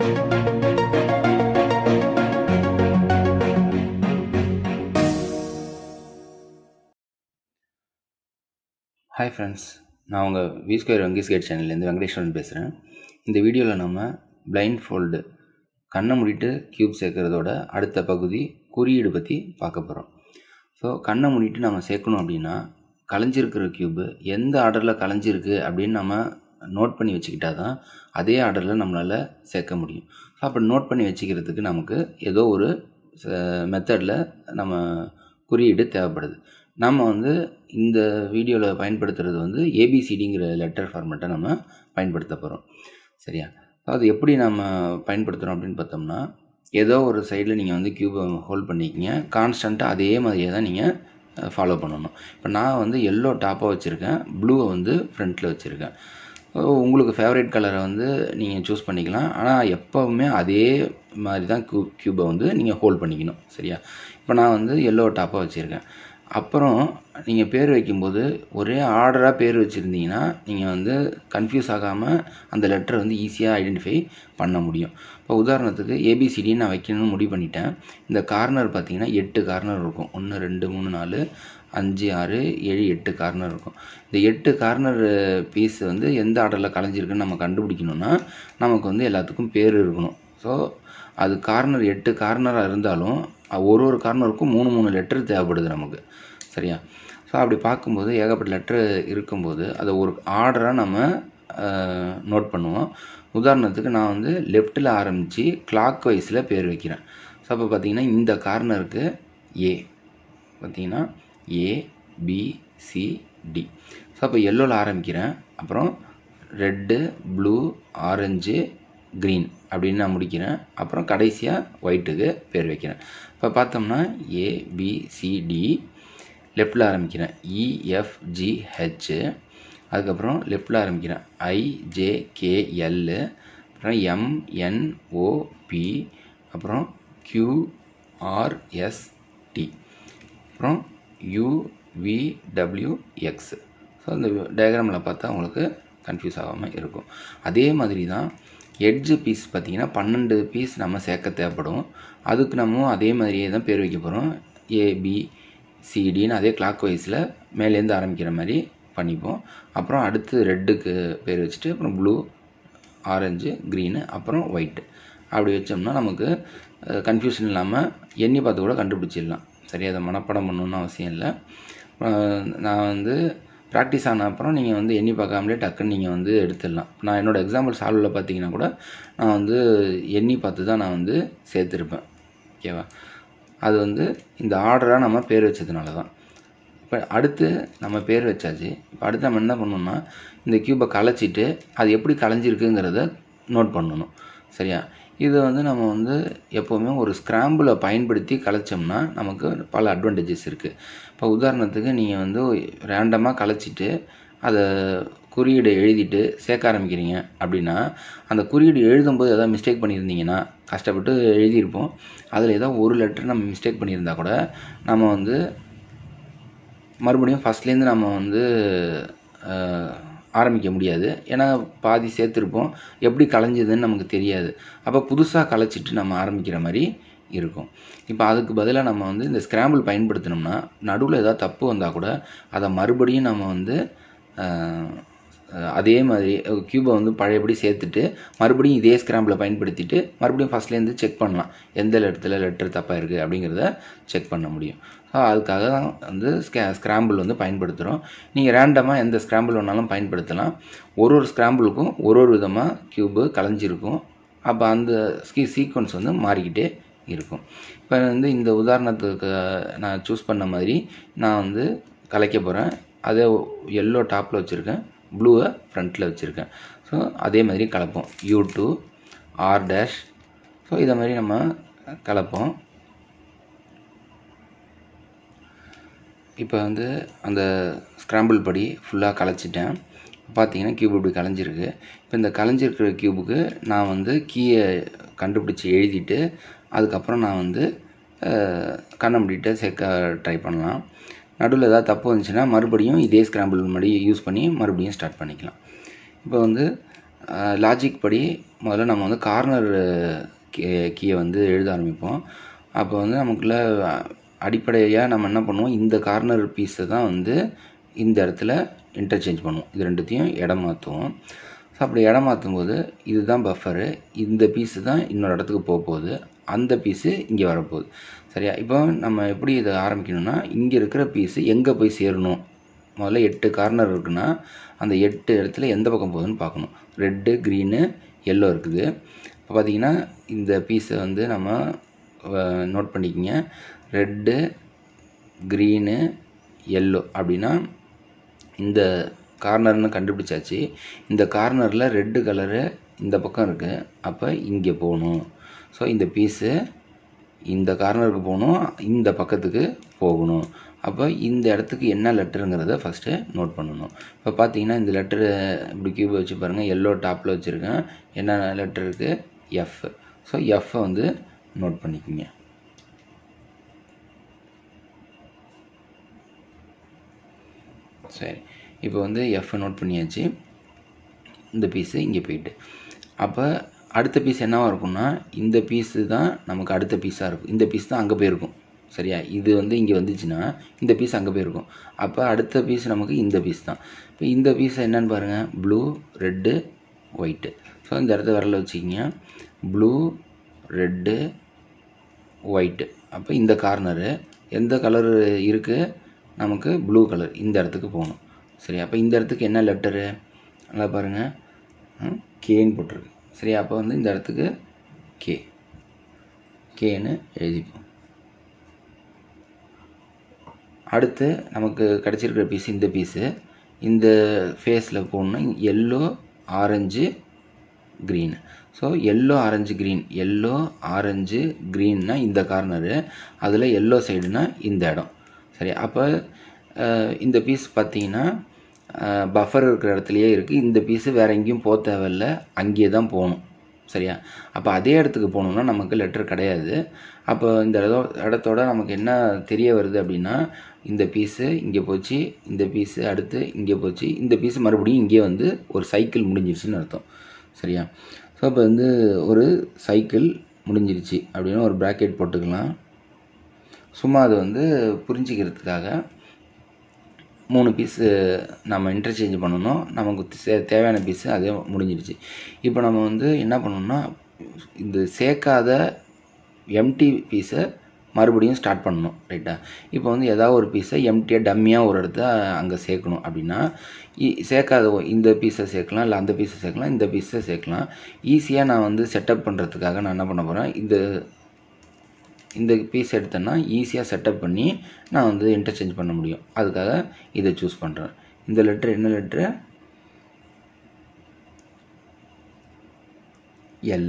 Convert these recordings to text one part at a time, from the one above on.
hi friends நான் உங்கள் V square Venkesh கேட் சேனல்லேருந்து வெங்கடேஸ்வரன் பேசுகிறேன் இந்த வீடியோவில் நம்ம பிளைண்ட் ஃபோல்டு கண்ணை மூடிட்டு க்யூப் சேர்க்குறதோட அடுத்த பகுதி குறியீடு பற்றி பார்க்க போகிறோம் ஸோ கண்ணை மூடிட்டு நம்ம சேர்க்கணும் அப்படின்னா கலைஞ்சிருக்கிற க்யூபு எந்த ஆர்டரில் கலைஞ்சிருக்கு அப்படின்னு நம்ம நோட் பண்ணி வச்சுக்கிட்டா தான் அதே ஆர்டரில் நம்மளால் சேர்க்க முடியும் ஸோ அப்படி நோட் பண்ணி வச்சுக்கிறதுக்கு நமக்கு ஏதோ ஒரு மெத்தடில் நம்ம குறியீடு தேவைப்படுது நம்ம வந்து இந்த வீடியோவில் பயன்படுத்துகிறது வந்து ஏபிசிடிங்கிற லெட்டர் ஃபார்மேட்டை நம்ம பயன்படுத்த போகிறோம் சரியா அது எப்படி நம்ம பயன்படுத்துகிறோம் அப்படின்னு பார்த்தோம்னா ஏதோ ஒரு சைடில் நீங்கள் வந்து க்யூபை ஹோல்ட் பண்ணிக்கிங்க கான்ஸ்டண்ட்டாக அதே மாதிரியே தான் நீங்கள் ஃபாலோ பண்ணணும் இப்போ நான் வந்து எல்லோ டாப்பாக வச்சுருக்கேன் ப்ளூவை வந்து ஃப்ரண்ட்டில் வச்சுருக்கேன் உங்களுக்கு ஃபேவரட் கலரை வந்து நீங்கள் சூஸ் பண்ணிக்கலாம் ஆனால் எப்போவுமே அதே மாதிரி தான் க்யூ க்யூபை வந்து நீங்கள் ஹோல்ட் பண்ணிக்கணும் சரியா இப்போ நான் வந்து எல்லோ டாப்பாக வச்சுருக்கேன் அப்புறம் நீங்கள் பேர் வைக்கும்போது ஒரே ஆர்டராக பேர் வச்சுருந்தீங்கன்னா நீங்கள் வந்து கன்ஃபியூஸ் ஆகாமல் அந்த லெட்டரை வந்து ஈஸியாக ஐடென்டிஃபை பண்ண முடியும் இப்போ உதாரணத்துக்கு ஏபிசிடின்னு நான் வைக்கணும்னு முடிவு பண்ணிட்டேன் இந்த கார்னர் பார்த்தீங்கன்னா எட்டு கார்னர் இருக்கும் ஒன்று ரெண்டு மூணு நாலு அஞ்சு ஆறு ஏழு எட்டு கார்னர் இருக்கும் இந்த எட்டு கார்னர் பீஸ் வந்து எந்த ஆர்டரில் கலைஞ்சிருக்குன்னு நம்ம கண்டுபிடிக்கணும்னா நமக்கு வந்து எல்லாத்துக்கும் பேர் இருக்கணும் ஸோ அது கார்னர் எட்டு கார்னராக இருந்தாலும் ஒரு ஒரு கார்னருக்கும் மூணு மூணு லெட்டர் தேவைப்படுது நமக்கு சரியா ஸோ அப்படி பார்க்கும்போது ஏகப்பட்ட லெட்ரு இருக்கும்போது அதை ஒரு ஆர்டராக நம்ம நோட் பண்ணுவோம் உதாரணத்துக்கு நான் வந்து லெஃப்ட்டில் ஆரம்பித்து கிளாக் வைஸில் பேர் வைக்கிறேன் ஸோ அப்போ பார்த்தீங்கன்னா இந்த கார்னருக்கு ஏ பார்த்தீங்கன்னா A B C D so அப்போ எல்லோவில் ஆரம்பிக்கிறேன் அப்புறம் ரெட்டு ப்ளூ ஆரஞ்சு க்ரீன் அப்படின்னு நான் முடிக்கிறேன் அப்புறம் கடைசியாக ஒயிட்டுக்கு பேர் வைக்கிறேன் இப்போ பார்த்தோம்னா ஏபிசிடி லெஃப்டில் ஆரம்பிக்கிறேன் இஎஃப்ஜிஹெச்சு அதுக்கப்புறம் லெஃப்டில் ஆரம்பிக்கிறேன் ஐஜேகேஎல்லு அப்புறம் எம்என்ஓபி அப்புறம் கியூஆர்எஸ்டி அப்புறம் யூவிடபிள்யூஎக்ஸ் ஸோ அந்த டயக்ராமில் பார்த்தா உங்களுக்கு கன்ஃபியூஸ் ஆகாமல் இருக்கும் அதே மாதிரி தான் எட்ஜு பீஸ் பார்த்திங்கன்னா பன்னெண்டு பீஸ் நம்ம சேர்க்க தேவைப்படும் அதுக்கு நம்ம அதே மாதிரியே தான் பேர் வைக்க போகிறோம் ஏபி சிடின்னு அதே கிளாக் வைஸில் மேலேருந்து ஆரம்பிக்கிற மாதிரி பண்ணிப்போம் அப்புறம் அடுத்து ரெட்டுக்கு பேர் வச்சுட்டு அப்புறம் ப்ளூ ஆரஞ்சு க்ரீனு அப்புறம் ஒயிட்டு அப்படி வச்சோம்னா நமக்கு கன்ஃபியூஷன் இல்லாமல் எண்ணி பார்த்து கூட கண்டுபிடிச்சிடலாம் சரி அதை மனப்பாடம் பண்ணணுன்னு அவசியம் இல்லை நான் வந்து ப்ராக்டிஸ் ஆன அப்புறம் நீங்கள் வந்து எண்ணி பார்க்காமலே டக்குன்னு நீங்கள் வந்து எடுத்துடலாம் நான் என்னோடய எக்ஸாம்பிள் சால்வில் பார்த்தீங்கன்னா கூட நான் வந்து எண்ணி பார்த்து தான் நான் வந்து சேர்த்துருப்பேன் ஓகேவா அது வந்து இந்த ஆர்டராக நம்ம பேர் வச்சதுனால தான் இப்போ அடுத்து நம்ம பேர் வச்சாச்சு இப்போ அடுத்து நம்ம என்ன பண்ணணும்னா இந்த க்யூபை கலைச்சிட்டு அது எப்படி கலைஞ்சிருக்குங்கிறத நோட் பண்ணணும் சரியா இதை வந்து நம்ம வந்து எப்போவுமே ஒரு ஸ்க்ராம்பிளை பயன்படுத்தி கலைச்சோம்னா நமக்கு பல அட்வான்டேஜஸ் இருக்குது இப்போ உதாரணத்துக்கு நீங்கள் வந்து ரேண்டமாக கலைச்சிட்டு அதை குறியீடை எழுதிட்டு சேர்க்க ஆரம்பிக்கிறீங்க அப்படின்னா அந்த குறியீடு எழுதும்போது எதாவது மிஸ்டேக் பண்ணியிருந்தீங்கன்னா கஷ்டப்பட்டு எழுதியிருப்போம் அதில் ஏதோ ஒரு லெட்டர் நம்ம மிஸ்டேக் பண்ணியிருந்தா கூட நம்ம வந்து மறுபடியும் ஃபஸ்ட்லேருந்து நம்ம வந்து ஆரம்பிக்க முடியாது ஏன்னா பாதி சேர்த்துருப்போம் எப்படி கலைஞ்சதுன்னு நமக்கு தெரியாது அப்போ புதுசாக கலைச்சிட்டு நம்ம ஆரம்பிக்கிற மாதிரி இருக்கும் இப்போ அதுக்கு பதிலாக நம்ம வந்து இந்த ஸ்க்ராம்பிள் பயன்படுத்தினோம்னா நடுவில் ஏதாவது தப்பு வந்தால் கூட அதை மறுபடியும் நம்ம வந்து அதே மாதிரி க்யூபை வந்து பழையபடி சேர்த்துட்டு மறுபடியும் இதே ஸ்க்ராம்பிளை பயன்படுத்திட்டு மறுபடியும் ஃபஸ்ட்லேருந்து செக் பண்ணலாம் எந்த இடத்துல லெட்டர் தப்பாக இருக்குது அப்படிங்கிறத செக் பண்ண முடியும் ஸோ அதுக்காக தான் வந்து ஸ்கே ஸ்க்ராம்பிள் வந்து பயன்படுத்துகிறோம் நீங்கள் ரேண்டமாக எந்த ஸ்க்ராம்பிள் வேணாலும் பயன்படுத்தலாம் ஒரு ஒரு ஸ்க்ராம்பிளுக்கும் ஒரு ஒரு விதமாக க்யூபு கலைஞ்சிருக்கும் அப்போ அந்த ஸ்கீ சீக்வன்ஸ் வந்து மாறிக்கிட்டே இருக்கும் இப்போ வந்து இந்த உதாரணத்துக்கு நான் சூஸ் பண்ண மாதிரி நான் வந்து கலைக்க போகிறேன் அதே எல்லோ டாப்பில் வச்சுருக்கேன் ப்ளூவை ஃப்ரண்ட்டில் வச்சுருக்கேன் ஸோ அதே மாதிரி கலப்போம் U two R dash so இதை மாதிரி நம்ம கலப்போம் இப்போ வந்து அந்த ஸ்க்ராம்பிள் படி ஃபுல்லாக கலைச்சிட்டேன் பார்த்தீங்கன்னா கியூப் இப்படி கலைஞ்சிருக்கு இப்போ இந்த கலைஞ்சிருக்கிற கியூபுக்கு நான் வந்து கீயை கண்டுபிடிச்சி எழுதிட்டு அதுக்கப்புறம் நான் வந்து கண்ணை மூடிட்டு சேர்க்க ட்ரை பண்ணலாம் நடுவில் ஏதாவது தப்பு வந்துச்சுன்னா மறுபடியும் இதே ஸ்க்ராம்பிள் மாதிரி யூஸ் பண்ணி மறுபடியும் ஸ்டார்ட் பண்ணிக்கலாம் இப்போ வந்து லாஜிக் படி முதல்ல நம்ம வந்து கார்னர் கீயை வந்து எழுத ஆரம்பிப்போம் அப்போ வந்து நமக்குள்ள அடிப்படையாக நம்ம என்ன பண்ணுவோம் இந்த கார்னர் பீஸை தான் வந்து இந்த இடத்துல இன்டர்சேஞ்ச் பண்ணுவோம் இது ரெண்டுத்தையும் இடம் மாற்றுவோம் ஸோ அப்படி இடம் மாற்றும் போது இதுதான் பஃபரு இந்த பீஸு தான் இன்னொரு இடத்துக்கு போக போகுது அந்த பீஸு இங்கே வரப்போகுது சரியா இப்போ நம்ம எப்படி இதை ஆரம்பிக்கணும்னா இங்கே இருக்கிற பீஸு எங்கே போய் சேரணும் முதல்ல எட்டு கார்னர் இருக்குன்னா அந்த எட்டு இடத்துல எந்த பக்கம் போகுதுன்னு பார்க்கணும் ரெட்டு க்ரீனு எல்லோ இருக்குது இப்போ பார்த்தீங்கன்னா இந்த பீஸை வந்து நம்ம நோட் பண்ணிக்கிங்க ரெட்டு க்ரீனு எல்லோ அப்படின்னா இந்த கார்னர்னு கண்டுபிடிச்சாச்சு இந்த கார்னரில் ரெட்டு கலரு இந்த பக்கம் இருக்குது அப்போ இங்கே போகணும் ஸோ இந்த பீஸு இந்த கார்னருக்கு போகணும் இந்த பக்கத்துக்கு போகணும் அப்போ இந்த இடத்துக்கு என்ன லெட்டருங்கிறத ஃபஸ்ட்டு நோட் பண்ணணும் இப்போ பார்த்தீங்கன்னா இந்த லெட்டரு இப்படி கியூப் வச்சு பாருங்கள் எல்லோ டாப்பில் வச்சுருக்கேன் என்ன லெட்டர் இருக்குது எஃப் ஸோ எஃப்பை வந்து நோட் பண்ணிக்கோங்க சரி இப்போ வந்து எஃப் நோட் பண்ணியாச்சு இந்த பீஸு இங்கே போயிட்டு அப்போ அடுத்த பீஸ் என்னவாக இருக்கும்னா இந்த பீஸு தான் நமக்கு அடுத்த பீஸாக இருக்கும் இந்த பீஸ் தான் அங்கே போயிருக்கும் சரியா இது வந்து இங்கே வந்துச்சுன்னா இந்த பீஸ் அங்கே போயிருக்கும் அப்போ அடுத்த பீஸ் நமக்கு இந்த பீஸ் தான் இப்போ இந்த பீஸ் என்னன்னு பாருங்கள் ப்ளூ ரெட்டு ஒயிட்டு ஸோ இந்த இடத்த விரல வச்சுக்கிங்க ப்ளூ ரெட்டு ஒயிட்டு அப்போ இந்த கார்னரு எந்த கலர் இருக்குது நமக்கு ப்ளூ கலர் இந்த இடத்துக்கு போகணும் சரி அப்போ இந்த இடத்துக்கு என்ன லெட்டரு நல்லா பாருங்கள் கேன்னு போட்டிருக்கு சரி அப்போ வந்து இந்த இடத்துக்கு கே கேன்னு எழுதிப்போம் அடுத்து நமக்கு கிடச்சிருக்கிற பீஸ் இந்த பீஸு இந்த ஃபேஸில் போகணுன்னா yellow orange green so yellow orange green yellow orange க்ரீன்னா இந்த கார்னரு அதில் எல்லோ சைடுனா இந்த இடம் சரி அப்போ இந்த பீஸ் பார்த்தீங்கன்னா பஃபர் இருக்கிற இடத்துலையே இருக்குது இந்த பீஸு வேறு எங்கேயும் போக தேவையில்ல அங்கேயே தான் போகணும் சரியா அப்போ அதே இடத்துக்கு போகணுன்னா நமக்கு லெட்டர் கிடையாது அப்போ இந்த இடத்தோ இடத்தோட நமக்கு என்ன தெரிய வருது அப்படின்னா இந்த பீஸு இங்கே போச்சு இந்த பீஸு அடுத்து இங்கே போச்சு இந்த பீஸு மறுபடியும் இங்கே வந்து ஒரு சைக்கிள் முடிஞ்சிருச்சுன்னு அர்த்தம் சரியா ஸோ இப்போ வந்து ஒரு சைக்கிள் முடிஞ்சிருச்சு அப்படின்னு ஒரு ப்ராக்கெட் போட்டுக்கலாம் சும்மா அது வந்து புரிஞ்சிக்கிறதுக்காக மூணு பீஸு நம்ம இன்டர்சேஞ்ச் பண்ணணும் நமக்கு சே தேவையான பீஸு அதே முடிஞ்சிடுச்சு இப்போ நம்ம வந்து என்ன பண்ணணும்னா இந்த சேர்க்காத எம்டி பீஸை மறுபடியும் ஸ்டார்ட் பண்ணணும் ரைட்டா இப்போ வந்து ஏதாவது ஒரு பீஸை எம்டியாக டம்மியாக ஒரு இடத்த அங்கே சேர்க்கணும் அப்படின்னா சேர்க்காத இந்த பீஸை சேர்க்கலாம் இல்லை அந்த பீஸை சேர்க்கலாம் இந்த பீஸை சேர்க்கலாம் ஈஸியாக நான் வந்து செட்டப் பண்ணுறதுக்காக நான் என்ன பண்ண போகிறேன் இந்த இந்த பீஸ் எடுத்தேன்னா ஈஸியாக செட்டப் பண்ணி நான் வந்து இன்டர்சேஞ்ச் பண்ண முடியும் அதுக்காக இதை சூஸ் பண்ணுறேன் இந்த லெட்ரு என்ன லெட்ரு எல்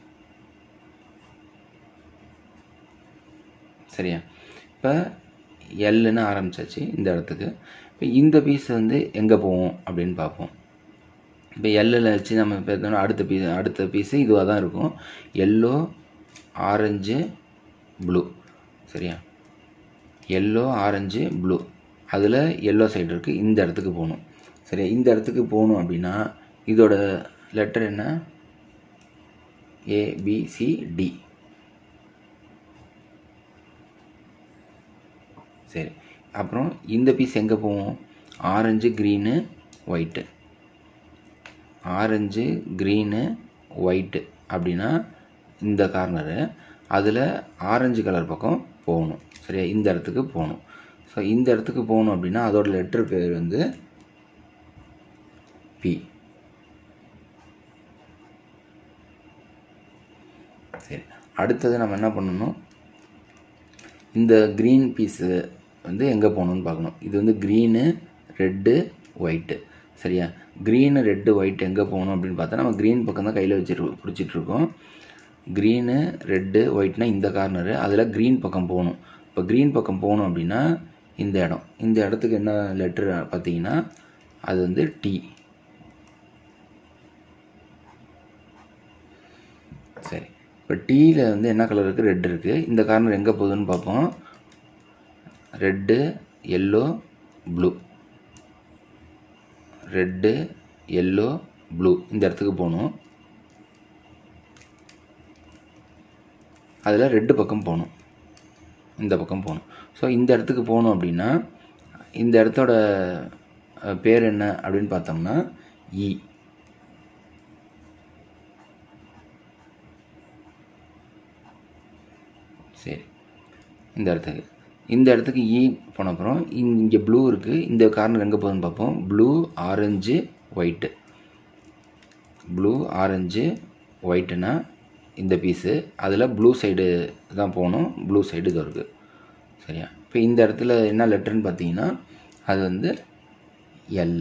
சரியா இப்போ எல்லுன்னு ஆரம்பிச்சாச்சு இந்த இடத்துக்கு இப்போ இந்த பீஸ் வந்து எங்கே போவோம் அப்படின்னு பார்ப்போம் இப்போ எல்லில் வச்சு நம்ம பார்த்தோம்னா அடுத்த பீஸ் அடுத்த பீஸு இதுவாக தான் இருக்கும் எல்லோ ஆரஞ்சு ப்ளூ சரியா எல்லோ ஆரஞ்சு ப்ளூ அதில் எல்லோ சைடு இருக்குது இந்த இடத்துக்கு போகணும் சரியா இந்த இடத்துக்கு போகணும் அப்படின்னா இதோட லெட்டர் என்ன ஏபிசிடி சரி அப்புறம் இந்த பீஸ் எங்கே போவோம் orange green white orange green white அப்படின்னா இந்த கார்னரு அதில் ஆரஞ்சு கலர் பக்கம் போகணும் சரியா இந்த இடத்துக்கு போகணும் ஸோ இந்த இடத்துக்கு போகணும் அப்படின்னா அதோட லெட்டர் பேர் வந்து பி சரி அடுத்தது நம்ம என்ன பண்ணணும் இந்த க்ரீன் பீஸு வந்து எங்கே போகணுன்னு பார்க்கணும் இது வந்து க்ரீனு ரெட்டு ஒயிட்டு சரியா க்ரீனு ரெட்டு ஒயிட் எங்கே போகணும் அப்படின்னு பார்த்தா நம்ம க்ரீன் பக்கம் தான் கையில் வச்சுட்டு பிடிச்சிட்ருக்கோம் க்ரீனு ரெட்டு ஒயிட்னா இந்த கார்னரு அதில் க்ரீன் பக்கம் போகணும் இப்போ க்ரீன் பக்கம் போகணும் அப்படின்னா இந்த இடம் இந்த இடத்துக்கு என்ன லெட்ரு பார்த்தீங்கன்னா அது வந்து டி சரி இப்போ டீயில் வந்து என்ன கலர் இருக்குது ரெட் இருக்குது இந்த கார்னர் எங்கே போகுதுன்னு பார்ப்போம் red yellow blue red yellow blue இந்த இடத்துக்கு போகணும் அதில் ரெட்டு பக்கம் போகணும் இந்த பக்கம் போகணும் ஸோ இந்த இடத்துக்கு போகணும் அப்படின்னா இந்த இடத்தோட அஹ், பேர் என்ன அப்படின்னு பார்த்தோம்னா இ சரி இந்த இடத்துக்கு இந்த இடத்துக்கு இ போன அப்புறம் இங்கே ப்ளூ இருக்குது இந்த கார்னர் எங்கே போகுதுன்னு பார்ப்போம் blue orange white blue orange ஒயிட்டுனா இந்த பீஸு அதில் ப்ளூ சைடு தான் போகணும் ப்ளூ சைடு இது இருக்குது சரியா இப்போ இந்த இடத்துல என்ன லெட்டர்னு பார்த்தீங்கன்னா அது வந்து எல்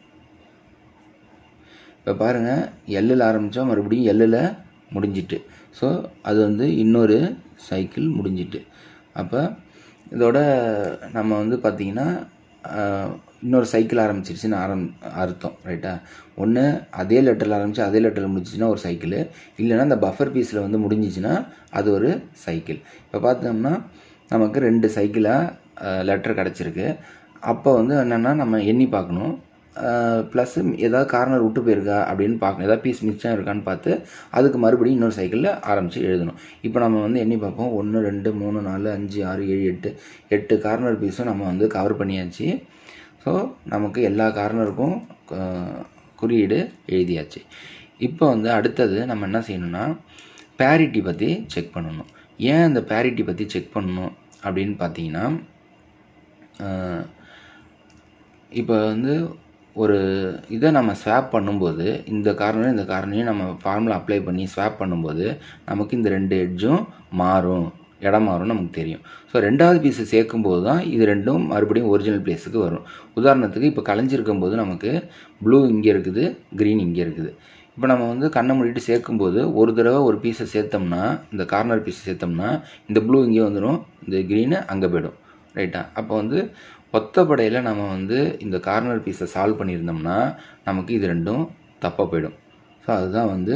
இப்போ பாருங்கள் எல்லில் ஆரம்பித்தோம் மறுபடியும் எல்லில் முடிஞ்சிட்டு ஸோ அது வந்து இன்னொரு சைக்கிள் முடிஞ்சிட்டு அப்போ இதோட நம்ம வந்து பார்த்திங்கன்னா ஆஹ், இன்னொரு சைக்கிள் ஆரம்பிச்சிருச்சுன்னு ஆரம் அர்த்தம் ரைட்டா ஒன்று அதே லெட்டரில் ஆரம்பித்து அதே லெட்டரில் முடிஞ்சிச்சுன்னா ஒரு சைக்கிள் இல்லைன்னா அந்த பஃபர் பீஸில் வந்து முடிஞ்சிச்சுன்னா அது ஒரு சைக்கிள் இப்போ பார்த்தோம்னா நமக்கு ரெண்டு சைக்கிளாக லெட்டர் கிடச்சிருக்கு அப்போ வந்து என்னென்னா நம்ம எண்ணி பார்க்கணும் ப்ளஸ் ஏதாவது கார்னர் விட்டு போயிருக்கா அப்படின்னு பார்க்கணும் ஏதாவது பீஸ் மிச்சம் இருக்கான்னு பார்த்து அதுக்கு மறுபடியும் இன்னொரு சைக்கிளில் ஆரம்பித்து எழுதணும் இப்போ நம்ம வந்து எண்ணி பார்ப்போம் ஒன்று ரெண்டு மூணு நாலு அஞ்சு ஆறு ஏழு எட்டு எட்டு கார்னர் பீஸும் நம்ம வந்து கவர் பண்ணியாச்சு ஸோ நமக்கு எல்லா கார்னருக்கும் குறியீடு எழுதியாச்சு இப்போ வந்து அடுத்தது நம்ம என்ன செய்யணும்னா பேரிட்டி பற்றி செக் பண்ணணும் ஏன் அந்த பேரிட்டி பற்றி செக் பண்ணணும் அப்படின்னு பார்த்தீங்கன்னா ஆஹ், இப்போ வந்து ஒரு இதை நம்ம ஸ்வாப் பண்ணும்போது இந்த காரணம் இந்த காரணையும் நம்ம ஃபார்முலா அப்ளை பண்ணி ஸ்வாப் பண்ணும்போது நமக்கு இந்த ரெண்டு எட்ஜும் மாறும் இடம் மாறும் நமக்கு தெரியும் ஸோ ரெண்டாவது பீஸை சேர்க்கும்போது தான் இது ரெண்டும் மறுபடியும் ஒரிஜினல் பிளேஸுக்கு வரும் உதாரணத்துக்கு இப்போ கலைஞ்சிருக்கும் போது நமக்கு ப்ளூ இங்கே இருக்குது க்ரீன் இங்கே இருக்குது இப்போ நம்ம வந்து கண்ணை மூடிட்டு சேர்க்கும்போது ஒரு தடவை ஒரு பீஸை சேர்த்தோம்னா இந்த கார்னர் பீஸை சேர்த்தோம்னா இந்த ப்ளூ இங்கே வந்துடும் இந்த க்ரீனு அங்கே போயிடும் ரைட்டா அப்போ வந்து ஒத்தப்படையில் நம்ம வந்து இந்த கார்னர் பீஸை சால்வ் பண்ணியிருந்தோம்னா நமக்கு இது ரெண்டும் தப்பாக போயிடும் ஸோ அதுதான் வந்து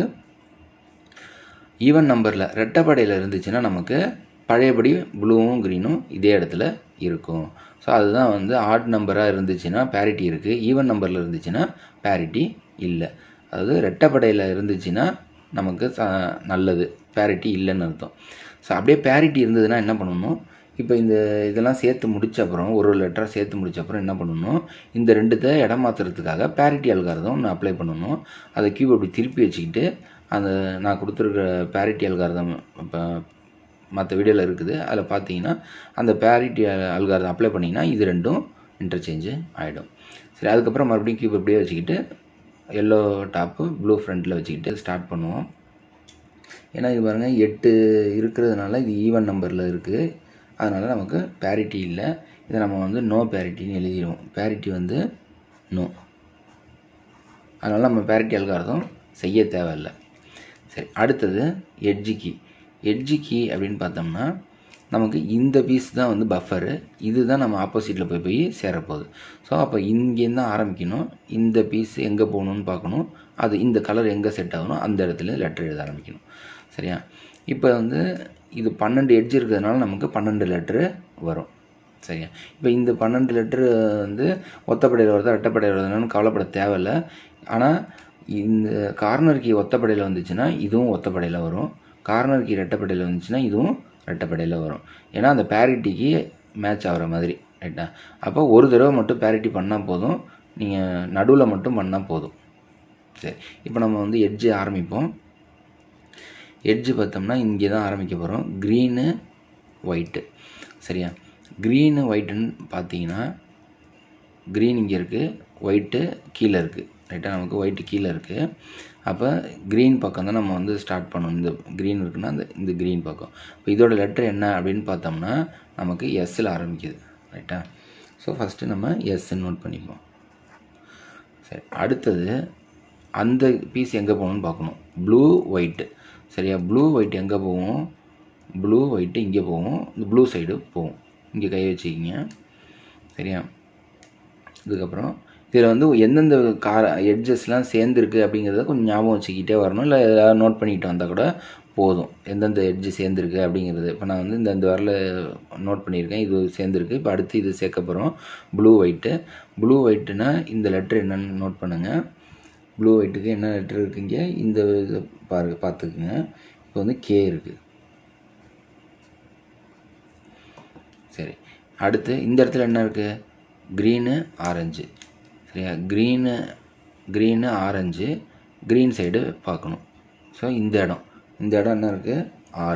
ஈவன் நம்பரில் ரெட்டப்படையில் இருந்துச்சுன்னா நமக்கு பழையபடி ப்ளூவும் க்ரீனும் இதே இடத்துல இருக்கும் ஸோ அதுதான் வந்து ஆட் நம்பராக இருந்துச்சுன்னா பேரிட்டி இருக்குது ஈவன் நம்பரில் இருந்துச்சுன்னா பேரிட்டி இல்லை அதாவது ரெட்டப்படையில் இருந்துச்சுன்னா நமக்கு ச- நல்லது பேரிட்டி இல்லைன்னு அர்த்தம் ஸோ அப்படியே பேரிட்டி இருந்ததுன்னா என்ன பண்ணணும் இப்போ இந்த இதெல்லாம் சேர்த்து முடிச்ச அப்புறம் ஒரு ஒரு லெட்டராக சேர்த்து முடிச்ச அப்புறம் என்ன பண்ணணும் இந்த ரெண்டுத்தை இடம் மாற்றுறதுக்காக பேரிட்டி அல்காரதம் ஒன்று அப்ளை பண்ணணும் அதை கியூப் அப்படி திருப்பி வச்சுக்கிட்டு அந்த நான் கொடுத்துருக்க பேரிட்டி அல்காரதம் இப்போ மற்ற வீடியோவில் இருக்குது அதில் பார்த்தீங்கன்னா அந்த பேரிட்டி அல்காரதம் அப்ளை பண்ணிங்கன்னா இது ரெண்டும் இன்டர்சேஞ்சு ஆகிடும் சரி அதுக்கப்புறம் மறுபடியும் கியூப் அப்படியே வச்சுக்கிட்டு எல்லோ டாப்பு ப்ளூ ஃப்ரண்ட்டில் வச்சுக்கிட்டு ஸ்டார்ட் பண்ணுவோம் ஏன்னா இது பாருங்கள் எட்டு இருக்கிறதுனால இது ஈவன் நம்பரில் இருக்குது அதனால் நமக்கு பேரிட்டி இல்லை இதை நம்ம வந்து நோ பேரிட்டின்னு எழுதிடுவோம் பேரிட்டி வந்து நோ அதனால் நம்ம பேரிட்டி அல்காரதம் செய்ய தேவையில்லை சரி அடுத்தது எட்ஜி கீ எட்ஜி கீ அப்படின்னு பார்த்தோம்னா நமக்கு இந்த பீஸ் தான் வந்து பஃபரு இதுதான் நம்ம ஆப்போசிட்டில் போய் போய் சேரப்போகுது ஸோ அப்போ இங்கேருந்து தான் ஆரம்பிக்கணும் இந்த பீஸ் எங்கே போகணும்னு பார்க்கணும் அது இந்த கலர் எங்கே செட் ஆகணும் அந்த இடத்துல லெட்டர் எழுத ஆரம்பிக்கணும் சரியா இப்போ வந்து இது பன்னெண்டு எட்ஜ் இருக்கிறதுனால நமக்கு பன்னெண்டு லெட்ரு வரும் சரியா இப்போ இந்த பன்னெண்டு லெட்ரு வந்து ஒத்தப்படையில் வருதா ரெட்டப்படையில் வருதுன்னு கவலைப்பட தேவையில்ல ஆனால் இந்த கார்னர் கீ ஒத்தப்படையில் வந்துச்சுன்னா இதுவும் ஒத்தப்படையில் வரும் கார்னர் கீ ரெட்டப்படையில் வந்துச்சுன்னா இதுவும் ரெட்டப்படையில் வரும் ஏன்னா அந்த பேரிட்டிக்கு மேட்ச் ஆகிற மாதிரி ரைட்டா அப்போ ஒரு தடவை மட்டும் பேரிட்டி பண்ணால் போதும் நீங்கள் நடுவில் மட்டும் பண்ணால் போதும் சரி இப்போ நம்ம வந்து எட்ஜு ஆரம்பிப்போம் எட்ஜு பார்த்தோம்னா இங்கே தான் ஆரம்பிக்க போகிறோம் க்ரீனு ஒயிட்டு சரியா க்ரீனு ஒயிட்டுன்னு பார்த்தீங்கன்னா க்ரீன் இங்கே இருக்குது ஒயிட்டு கீழே இருக்குது ரைட்டாக நமக்கு ஒயிட்டு கீழே இருக்குது அப்போ க்ரீன் பக்கம் தான் நம்ம வந்து ஸ்டார்ட் பண்ணணும் இந்த க்ரீன் இருக்குன்னா அந்த இந்த க்ரீன் பக்கம் இப்போ இதோட லெட்டர் என்ன அப்படின்னு பார்த்தோம்னா நமக்கு எஸ்ஸில் ஆரம்பிக்குது ரைட்டா ஸோ ஃபஸ்ட்டு நம்ம எஸ்ன்னு நோட் பண்ணிப்போம் சரி அடுத்தது அந்த பீஸ் எங்கே போகணும்னு பார்க்கணும் ப்ளூ ஒயிட்டு சரியா ப்ளூ ஒயிட் எங்கே போகும் ப்ளூ ஒயிட்டு இங்கே போகும் இந்த ப்ளூ சைடு போகும் இங்கே கை வச்சுக்கிங்க சரியா இதுக்கப்புறம் இதில் வந்து எந்தெந்த கார் எட்ஜஸ்லாம் சேர்ந்துருக்கு அப்படிங்கிறத கொஞ்சம் ஞாபகம் வச்சுக்கிட்டே வரணும் இல்லை ஏதாவது நோட் பண்ணிக்கிட்டு வந்தால் கூட போதும் எந்தெந்த எட்ஜு சேர்ந்துருக்கு அப்படிங்கிறது இப்போ நான் வந்து இந்த இந்த வரல நோட் பண்ணியிருக்கேன் இது சேர்ந்துருக்கு இப்போ அடுத்து இது சேர்க்க போகிறோம் ப்ளூ ஒயிட்டு ப்ளூ ஒயிட்டுனா இந்த லெட்ரு என்னன்னு நோட் பண்ணுங்கள் ப்ளூ ஒயிட்டுக்கு என்ன லெட்டர் இருக்குங்க இந்த இதை பாருங்க பார்த்துக்குங்க இப்போ வந்து கே இருக்குது சரி அடுத்து இந்த இடத்துல என்ன இருக்குது க்ரீனு ஆரஞ்சு சரியா green green orange green side பார்க்கணும் ஸோ இந்த இடம் இந்த இடம் என்ன இருக்குது ஆர்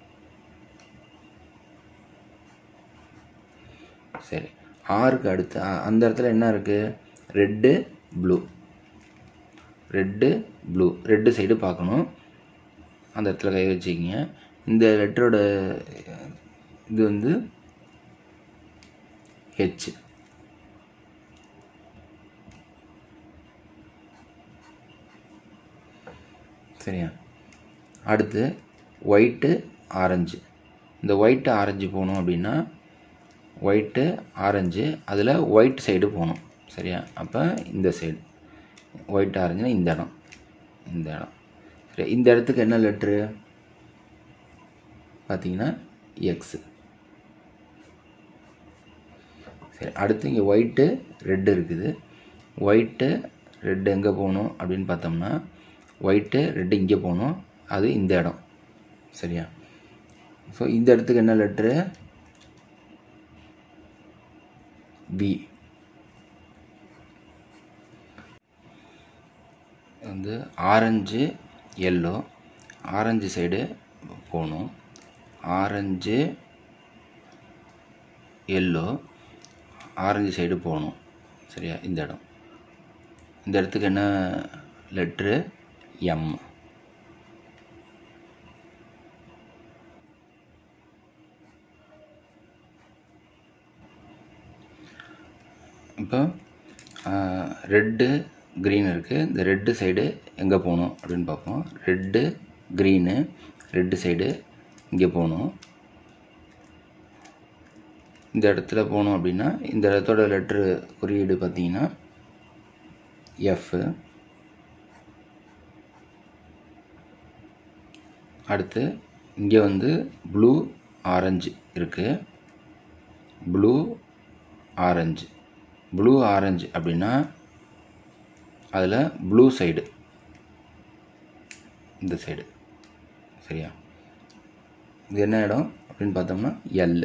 சரி ஆருக்கு அடுத்து அ- அந்த இடத்துல என்ன இருக்குது red blue red blue red side பார்க்கணும் அந்த இடத்துல கை வச்சுக்கிங்க இந்த லெட்டரோட இது வந்து ஹெச் சரியா அடுத்து ஒயிட்டு ஆரஞ்சு இந்த ஒயிட்டு ஆரஞ்சு போகணும் அப்படின்னா ஒயிட்டு ஆரஞ்சு அதில் ஒயிட் சைடு போகணும் சரியா அப்போ இந்த சைடு ஒயிட் ஆரஞ்சுனா இந்த இடம் இந்த இடம் சரி இந்த இடத்துக்கு என்ன லெட்ரு பார்த்தீங்கன்னா எக்ஸு சரி அடுத்து இங்கே ஒயிட்டு ரெட்டு இருக்குது ஒயிட்டு ரெட்டு எங்கே போகணும் அப்படின்னு பார்த்தோம்னா ஒயிட்டு ரெட்டு இங்கே போகணும் அது இந்த இடம் சரியா ஸோ இந்த இடத்துக்கு என்ன லெட்ரு பி வந்து ஆரஞ்சு எல்லோ ஆரஞ்சு சைடு போகணும் ஆரஞ்சு எல்லோ ஆரஞ்சு சைடு போகணும் சரியா இந்த இடம் இந்த இடத்துக்கு என்ன லெட்ரு எம் இப்போ ரெட்டு க்ரீன் இருக்குது இந்த ரெட்டு சைடு எங்கே போகணும் அப்படின்னு பார்ப்போம் ரெட்டு க்ரீனு ரெட்டு சைடு இங்கே போகணும் இந்த இடத்துல போகணும் அப்படின்னா இந்த இடத்தோட லெட்ரு குறியீடு பார்த்தீங்கன்னா எஃப் அடுத்து இங்கே வந்து ப்ளூ ஆரஞ்சு இருக்குது ப்ளூ ஆரஞ்சு ப்ளூ ஆரஞ்சு அப்படின்னா அதில் ப்ளூ சைடு இந்த சைடு சரியா இது என்ன இடம் அப்படின்னு பார்த்தோம்னா எல்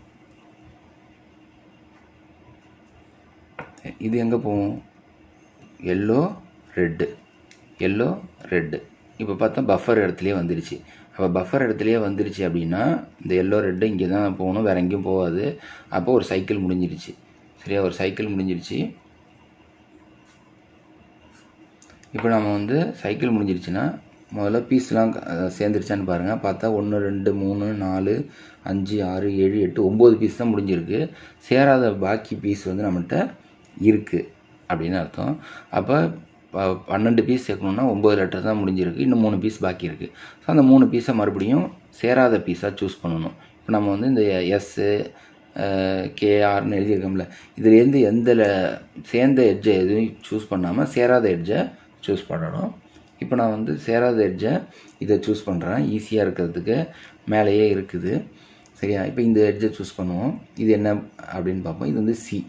இது எங்கே போகும் எல்லோ ரெட்டு எல்லோ ரெட்டு இப்போ பார்த்தா பஃபர் இடத்துலையே வந்துருச்சு அப்போ பஃபர் இடத்துலையே வந்துருச்சு அப்படின்னா இந்த எல்லோ ரெட்டு இங்கே தான் போகணும் வேறு எங்கேயும் போகாது அப்போ ஒரு சைக்கிள் முடிஞ்சிருச்சு சரியா ஒரு சைக்கிள் முடிஞ்சிருச்சு இப்போ நம்ம வந்து சைக்கிள் முடிஞ்சிருச்சுன்னா முதல்ல பீஸ்லாம் சேர்ந்துருச்சான்னு பாருங்கள் பார்த்தா ஒன்று ரெண்டு மூணு நாலு அஞ்சு ஆறு ஏழு எட்டு ஒம்பது பீஸ் தான் முடிஞ்சிருக்கு சேராத பாக்கி பீஸ் வந்து நம்மகிட்ட இருக்குது அப்படின்னு அர்த்தம் அப்போ ப- பன்னெண்டு பீஸ் சேர்க்கணுன்னா ஒம்பது லெட்டர் தான் முடிஞ்சிருக்கு இன்னும் மூணு பீஸ் பாக்கி இருக்குது ஸோ அந்த மூணு பீஸை மறுபடியும் சேராத பீஸாக சூஸ் பண்ணணும் இப்போ நம்ம வந்து இந்த எஸ்ஸு கேஆர்னு எழுதியிருக்கோம்ல இதுலேருந்து எந்த ல- சேர்ந்த எட்ஜை எதுவும் சூஸ் பண்ணாமல் சேராத எட்ஜை சூஸ் பண்ணணும் இப்போ நான் வந்து சேராத எட்ஜை இதை சூஸ் பண்ணுறேன் ஈஸியாக இருக்கிறதுக்கு மேலேயே இருக்குது சரியா இப்போ இந்த எட்ஜை சூஸ் பண்ணுவோம் இது என்ன அப்படின்னு பார்ப்போம் இது வந்து சி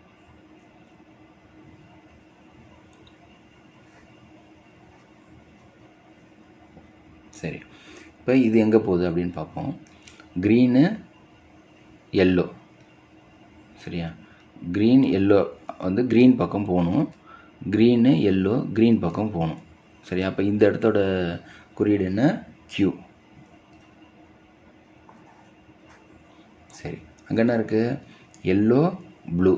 சரி இப்போ இது எங்கே போகுது அப்படின்னு பார்ப்போம் க்ரீனு எல்லோ சரியா க்ரீன் எல்லோ வந்து க்ரீன் பக்கம் போகணும் க்ரீனு எல்லோ க்ரீன் பக்கம் போகணும் சரியா அப்போ இந்த இடத்தோட குறியீடு என்ன Q சரி அங்கே என்ன இருக்குது எல்லோ ப்ளூ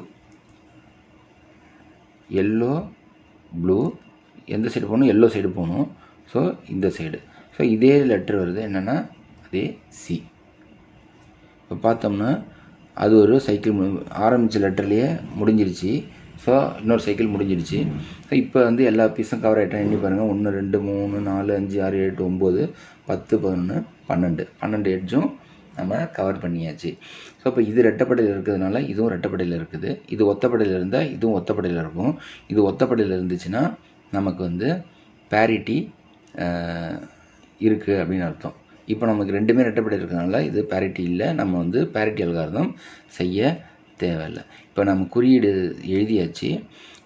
எல்லோ ப்ளூ எந்த சைடு போகணும் எல்லோ சைடு போகணும் ஸோ இந்த சைடு ஸோ இதே லெட்டர் வருது என்னென்னா அதே சி இப்போ பார்த்தோம்னா அது ஒரு சைக்கிள் மு- ஆரம்பித்த லெட்டர்லேயே முடிஞ்சிருச்சு ஸோ இன்னொரு சைக்கிள் முடிஞ்சிருச்சு ஸோ இப்போ வந்து எல்லா பீஸும் கவர் ஆகிட்டா எண்ணி பாருங்கள் ஒன்று ரெண்டு மூணு நாலு அஞ்சு ஆறு ஏழு எட்டு ஒம்பது பத்து பதினொன்று பன்னெண்டு பன்னெண்டு எட்ஜும் நம்ம கவர் பண்ணியாச்சு ஸோ இப்போ இது ரெட்டப்படையில் இருக்கிறதுனால இதுவும் ரெட்டப்படையில் இருக்குது இது ஒத்தப்படையில் இருந்தால் இதுவும் ஒத்தப்படையில் இருக்கும் இது ஒத்தப்படையில் இருந்துச்சுன்னா நமக்கு வந்து பேரிட்டி இருக்குது அப்படின்னு அர்த்தம் இப்போ நமக்கு ரெண்டுமே ரெட்டப்படை இருக்கிறதுனால இது பேரிட்டி இல்லை நம்ம வந்து பேரிட்டி அல்காரதம் செய்ய தேவையில்லை இப்போ நம்ம குறியீடு எழுதியாச்சு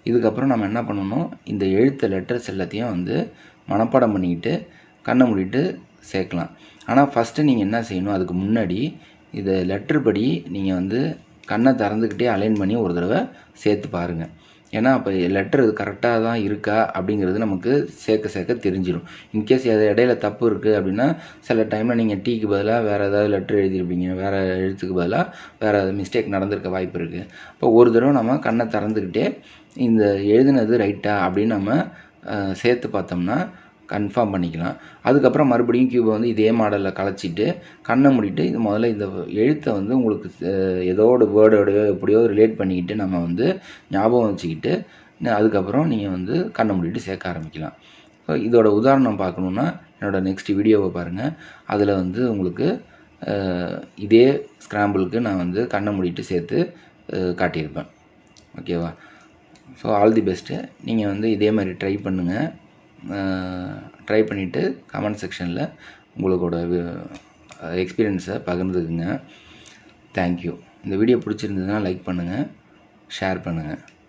இதுக்கப்புறம் நம்ம என்ன பண்ணணும் இந்த எழுத்த லெட்டர்ஸ் எல்லாத்தையும் வந்து மனப்பாடம் பண்ணிக்கிட்டு கண்ணை மூடிட்டு சேர்க்கலாம் ஆனால் ஃபஸ்ட்டு நீங்கள் என்ன செய்யணும் அதுக்கு முன்னாடி இதை லெட்டர் படி நீங்கள் வந்து கண்ணை திறந்துக்கிட்டே அலைன் பண்ணி ஒரு தடவை சேர்த்து பாருங்கள் ஏன்னா அப்போ லெட்டர் கரெக்டாக தான் இருக்கா அப்படிங்கிறது நமக்கு சேர்க்க சேர்க்க தெரிஞ்சிடும் இன்கேஸ் அது இடையில தப்பு இருக்குது அப்படின்னா சில டைமில் நீங்கள் டீக்கு பதிலாக வேறு ஏதாவது லெட்டர் எழுதியிருப்பீங்க வேறு எழுத்துக்கு பதிலாக வேறு மிஸ்டேக் நடந்திருக்க வாய்ப்பு இருக்குது இப்போ ஒரு தடவை நம்ம கண்ணை திறந்துக்கிட்டே இந்த எழுதுனது ரைட்டா அப்படின்னு நம்ம அஹ், சேர்த்து பார்த்தோம்னா கன்ஃபார்ம் பண்ணிக்கலாம் அதுக்கப்புறம் மறுபடியும் கியூபை வந்து இதே மாடலில் கலைச்சிட்டு கண்ணை மூடிட்டு இது முதல்ல இந்த எழுத்தை வந்து உங்களுக்கு அஹ், ஏதோட வேர்டோடையோ எப்படியோ ரிலேட் பண்ணிக்கிட்டு நம்ம வந்து ஞாபகம் வச்சுக்கிட்டு ந- அதுக்கப்புறம் நீங்கள் வந்து கண்ணை மூடிட்டு சேர்க்க ஆரம்பிக்கலாம் ஸோ இதோட உதாரணம் பார்க்கணுன்னா என்னோடய நெக்ஸ்ட் வீடியோவை பாருங்கள் அதில் வந்து உங்களுக்கு அஹ், இதே ஸ்க்ராம்பிளுக்கு நான் வந்து கண்ணை மூடிட்டு சேர்த்து அஹ், காட்டியிருப்பேன் ஓகேவா ஸோ ஆல் தி பெஸ்ட்டு நீங்கள் வந்து இதே மாதிரி ட்ரை பண்ணுங்கள் ட்ரை பண்ணிவிட்டு கமெண்ட் செக்ஷனில் உங்களோட எக்ஸ்பீரியன்ஸை பகிர்ந்துக்குங்க தேங்க்யூ இந்த வீடியோ பிடிச்சிருந்ததுன்னா லைக் பண்ணுங்கள் ஷேர் பண்ணுங்கள்